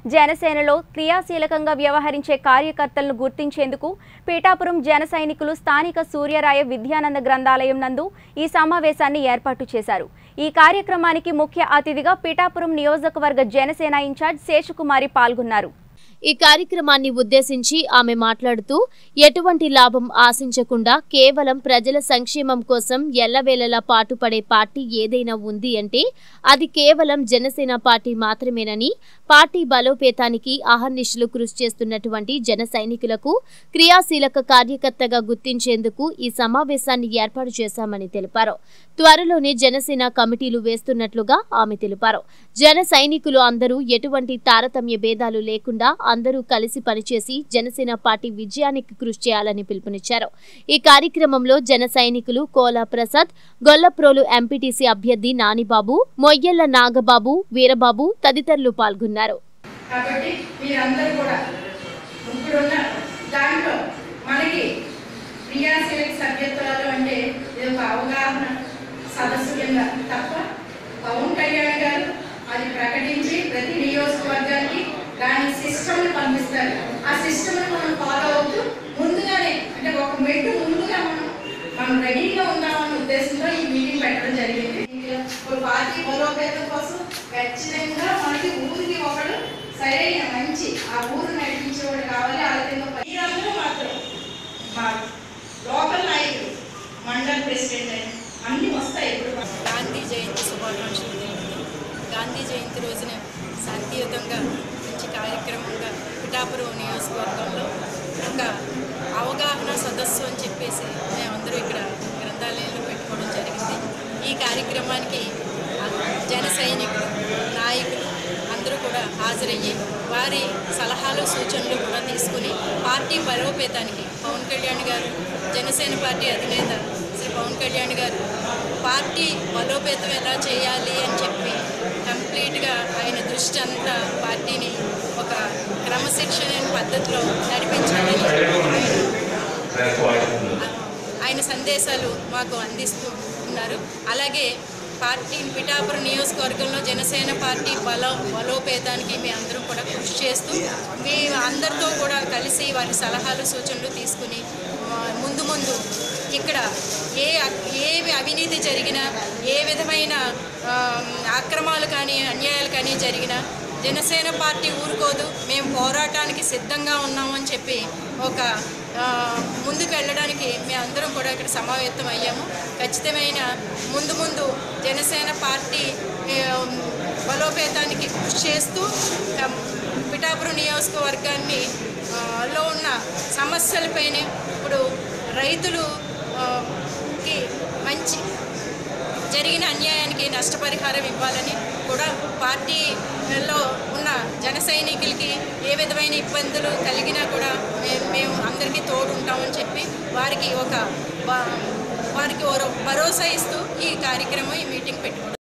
జనసేనలో క్రియాశీలకంగా వ్యవహరించే కార్యకర్తలను గుర్తించేందుకు పీఠాపురం జన సైనికులు స్థానిక సూర్యరాయ విద్యానంద గ్రంథాలయం నందు ఈ సమావేశాన్ని ఏర్పాటు చేశారు ఈ కార్యక్రమానికి ముఖ్య అతిథిగా పీఠాపురం నియోజకవర్గ జనసేన ఇన్ఛార్జ్ శేషకుమారి పాల్గొన్నారు ఈ కార్యక్రమాన్ని ఉద్దేశించి ఆమె మాట్లాడుతూ ఎటువంటి లాభం ఆశించకుండా కేవలం ప్రజల సంక్షేమం కోసం ఎల్లవేళలా పాటుపడే పార్టీ ఏదైనా ఉంది అంటే అది కేవలం జనసేన పార్టీ మాత్రమేనని పార్టీ బలోపేతానికి అహర్నిశలు కృషి చేస్తున్నటువంటి జన సైనికులకు క్రియాశీలక కార్యకర్తగా గుర్తించేందుకు ఈ సమావేశాన్ని ఏర్పాటు చేశామని తెలిపారు త్వరలోనే జనసేన కమిటీలు వేస్తున్నట్లుగా ఆమె తెలిపారు జన సైనికులు అందరూ ఎటువంటి తారతమ్య భేదాలు లేకుండా అందరూ కలిసి పనిచేసి జనసేన పార్టీ విజయానికి కృషి చేయాలని పిలుపునిచ్చారు ఈ కార్యక్రమంలో జన సైనికులు కోలా ప్రసాద్ గొల్లప్రోలు ఎంపీటీసీ అభ్యర్థి నానిబాబు మొయ్యల్ల నాగబాబు వీరబాబు తదితరులు పాల్గొన్నారు కాబట్టి మీరందరూ కూడా ఇప్పుడున్న దాంట్లో మనకి క్రియాశీలక సభ్యత్వాలు అంటే ఇది ఒక అవగాహన సదస్సు కింద తప్ప పవన్ కళ్యాణ్ గారు అది ప్రకటించి ప్రతి నియోజకవర్గానికి దాని సిస్టమ్ని పంపిస్తారు ఆ సిస్టమ్ని మనం ఫాలో అవుతూ ముందుగానే అంటే ఒక మెట్టు ముందుగా మనం మనం రెడీగా ఉందామన్న ఉద్దేశంతో ఈ మీటింగ్ పెట్టడం జరిగింది ఇప్పుడు పార్టీ బలోపేతం కోసం ఖచ్చితంగా మనకి ఊరికి ఒకడు సరైన మంచి ఆ ఊరు నడిపించేవాడు కావాలి ఆ విధంగా పని- మీరందరూ మాత్రం మా లోకల్ నాయకులు మండల్ ప్రెసిడెంట్ అని అన్ని వస్తాయి ఇప్పుడు గాంధీ జయంతి శుభాకాంక్షలు తెలుపుతూ గాంధీ జయంతి రోజున శాంతియుతంగా మంచి కార్యక్రమంగా పిఠాపురం నియోజకవర్గంలో ఒక అవగాహన సదస్సు అని చెప్పేసి మేమందరూ ఇక్కడ గ్రంథాలయంలో పెట్టుకోవడం జరిగింది ఈ కార్యక్రమానికి ఆ జన సైనికులు నాయకులు అందరూ కూడా హాజరయ్యి వారి సలహాలు సూచనలు కూడా తీసుకుని పార్టీ బలోపేతానికి పవన్ కళ్యాణ్ గారు జనసేన పార్టీ అధినేత శ్రీ పవన్ కళ్యాణ్ గారు పార్టీ బలోపేతం ఎలా చేయాలి అని చెప్పి కంప్లీట్గా ఆయన దృష్టి అంతా పార్టీని ఒక క్రమశిక్షణ పద్ధతిలో నడిపించాలని ఆయన ఆయన సందేశాలు మాకు అందిస్తూ ఉన్నారు అలాగే పార్టీ పిఠాపురం నియోజకవర్గంలో జనసేన పార్టీ బల బలోపేతానికి మీ అందరం కూడా కృషి చేస్తూ మీ అందరితో కూడా కలిసి వారి సలహాలు సూచనలు తీసుకుని ఆ, ముందు ముందు ఇక్కడ ఏ అక్- ఏ అవినీతి జరిగినా ఏ విధమైన ఆ, అక్రమాలు కానీ అన్యాయాలు కానీ జరిగినా జనసేన పార్టీ ఊరుకోదు మేము పోరాటానికి సిద్ధంగా ఉన్నామని చెప్పి ఒక ఆ, ముందుకు వెళ్ళడానికి మేమందరం కూడా ఇక్కడ సమావేశం అయ్యాము ఖచ్చితమైన ముందు ముందు జనసేన పార్టీ ఆ, బలోపేతానికి కృషి చేస్తూ ఆ, పిఠాపురం నియోజకవర్గాన్ని ఆ, లో ఉన్న సమస్యలపైన ఇప్పుడు రైతులు ఆ, కి మంచి జరిగిన అన్యాయానికి నష్టపరిహారం ఇవ్వాలని కూడా పార్టీలో ఉన్న జన సైనికులకి ఏ విధమైన ఇబ్బందులు కలిగినా కూడా మేము మేము అందరికీ తోడు ఉంటామని చెప్పి వారికి ఒక వా- వారికి ఓ భరోసా ఇస్తూ ఈ కార్యక్రమం ఈ మీటింగ్ పెట్టుకుంటాం